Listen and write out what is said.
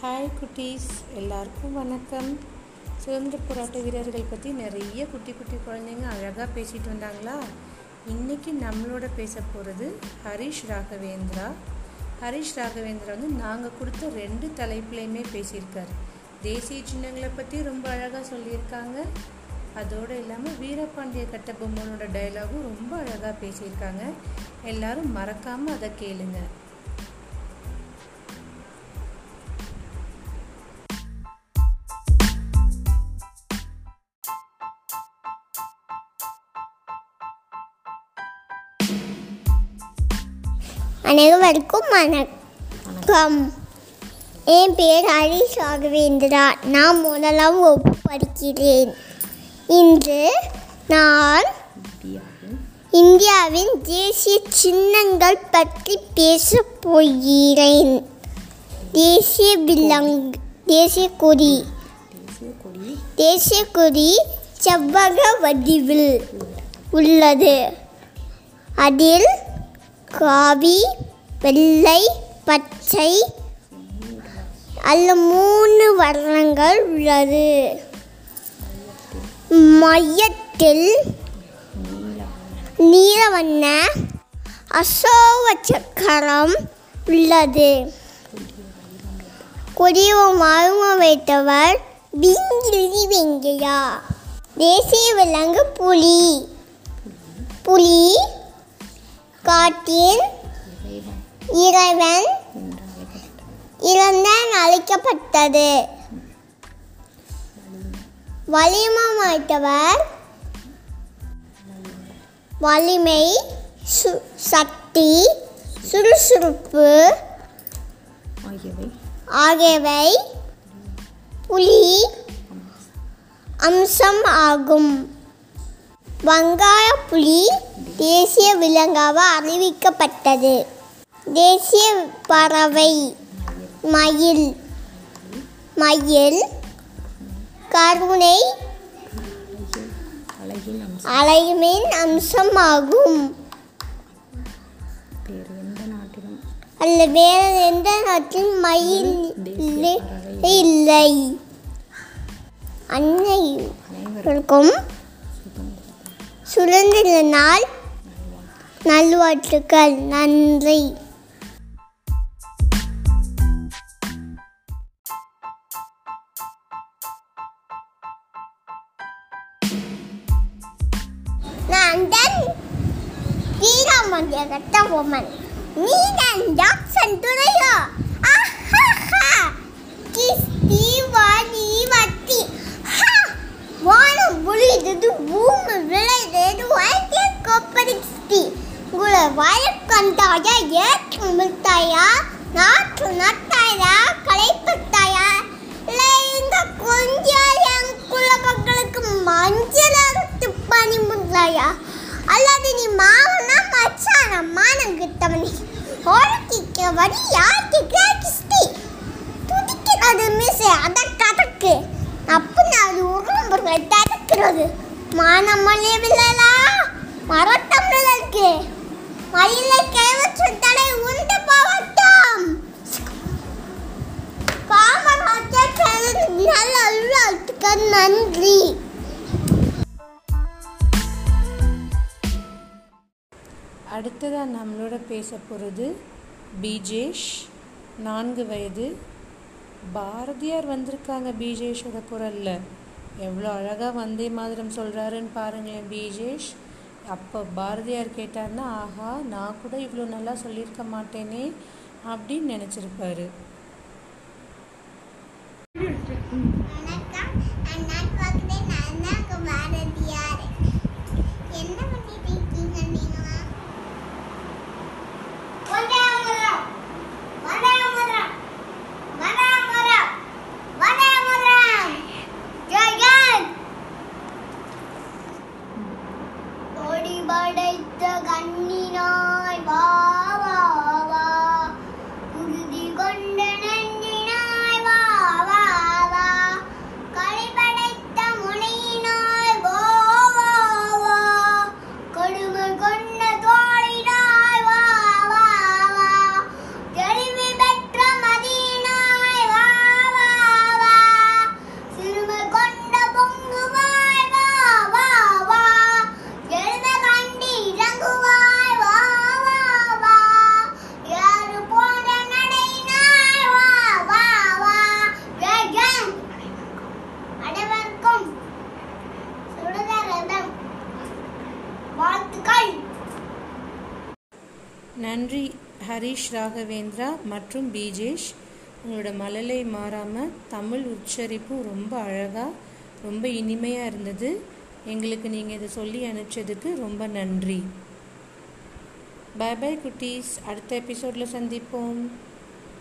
hi குட்டீஸ் எல்லாருக்கும் வணக்கம் சுதந்திர போராட்ட வீரர்கள் பற்றி நிறைய குட்டி குட்டி குழந்தைங்க அழகாக பேசிட்டு வந்தாங்களா இன்னைக்கு நம்மளோட பேச போகிறது ஹரிஷ் ராகவேந்திரா ஹரிஷ் ராகவேந்திரா வந்து நாங்கள் கொடுத்த ரெண்டு தலைப்புலையுமே பேசியிருக்காரு தேசிய சின்னங்களை பற்றி ரொம்ப அழகாக சொல்லியிருக்காங்க அதோடு இல்லாமல் வீரபாண்டிய கட்டபொம்மனோட டயலாகும் ரொம்ப அழகாக பேசியிருக்காங்க எல்லாரும் மறக்காமல் அதை கேளுங்க அனைவருக்கும் வணக்கம் என் பேர் ஹரிஷ் ராகவேந்திரா நான் முதலாம் வகுப்பு படிக்கிறேன் இன்று நான் இந்தியாவின் தேசிய சின்னங்கள் பற்றி பேசப் போகிறேன் தேசிய விலங்கு தேசிய கொடி தேசிய கொடி செவ்வக வடிவில் உள்ளது அதில் காவி வெள்ளை பச்சை அல்ல மூணு வர்ணங்கள் உள்ளது மையத்தில் நீலவண்ண அசோக சக்கரம் உள்ளது கொடியும் மருமம் வைத்தவர் விங்கிலி வெங்கையா தேசிய விலங்கு புலி புலி காட்டின் இறைவன் இறந்தான் அழைக்கப்பட்டது வலிமமாய்த்தவர் வலிமை சு சக்தி சுறுசுறுப்பு ஆகியவை ஆகியவை புலி அம்சம் ஆகும் வங்காள புலி தேசிய விலங்காக அறிவிக்கப்பட்டது தேசிய பறவை மயில் மயில் கருணை அழகின் அம்சம் அலைமின் அம்சமாகும் பேர் எந்த நாட்டிலும் அல்ல வேறு எந்த நாட்டில் மயில் இல்லை- இல்லை அன்னைக்கும் சுதந்திர நாள் நல்வாழ்த்துக்கள் நன்றி நான் தான் வீராமண்டிய கட்ட பொம்மன் நீ தான் ஜாக்சன் துறையோ ஆஹாஹா கிஸ்தி வாடி வட்டி ஹா வானம் புளிதது பூமி விளைதது வாய்த்திய கொப்பரிஸ்தி உங்களை வழக்கண்டாயா ஏற்று மிட்டாயா நாற்று நட்டாயா களைப்பட்டாயா இல்லை இந்த கொஞ்சம் என் குலமக்களுக்கு மஞ்சள் அறுத்து பணி முட்டாயா அல்லது நீ மாவனா மச்சான மானம் கிட்டவனி ஓரக்கிக்க வரி யாருக்கு கிஸ்தி துடிக்கிறது மிஸ் அதற்கு அதற்கு அப்போ அது உடம்புகளை தடுக்கிறது மானமல்லி வில்லலா மரத்தமிழ் இருக்கு மயிலை கைவற்ற தலை உண்டு போகட்டும் காமராஜர் நல்ல அல்வாழ்த்துக்கு நன்றி அடுத்ததாக நம்மளோட பேச போகிறது பீஜேஷ் நான்கு வயது பாரதியார் வந்திருக்காங்க பீஜேஷோட குரலில் எவ்வளோ அழகாக வந்தே மாதிரம் சொல்கிறாருன்னு பாருங்களேன் பீஜேஷ் அப்போ பாரதியார் கேட்டார்னா ஆஹா நான் கூட இவ்வளோ நல்லா சொல்லியிருக்க மாட்டேனே அப்படின்னு நினச்சிருப்பாரு வணக்கம் நான் பார்க்கிறேன் நான் தான் பாரதியார் என்ன பண்ணிட்டு இருக்கீங்க நீங்க வடாமரம் வடாமரம் வடாமரம் வடாமரம் ஜெயன் ஓடி படைத்த கண்ணினாய் வா வா வா உறுதி கொண்ட நெஞ்சினாய் வா வா வா களிபடைத்த முனையினாய் வா வா வா கொடுமை கொண்ட தோழினாய் வா வா வா தெளிவு பெற்ற மதியினாய் வா நன்றி ஹரிஷ் ராகவேந்திரா மற்றும் பிஜேஷ் உங்களோட மழலை மாறாமல் தமிழ் உச்சரிப்பும் ரொம்ப அழகாக ரொம்ப இனிமையாக இருந்தது எங்களுக்கு நீங்கள் இதை சொல்லி அனுப்பிச்சதுக்கு ரொம்ப நன்றி பை பை குட்டீஸ் அடுத்த எபிசோடில் சந்திப்போம்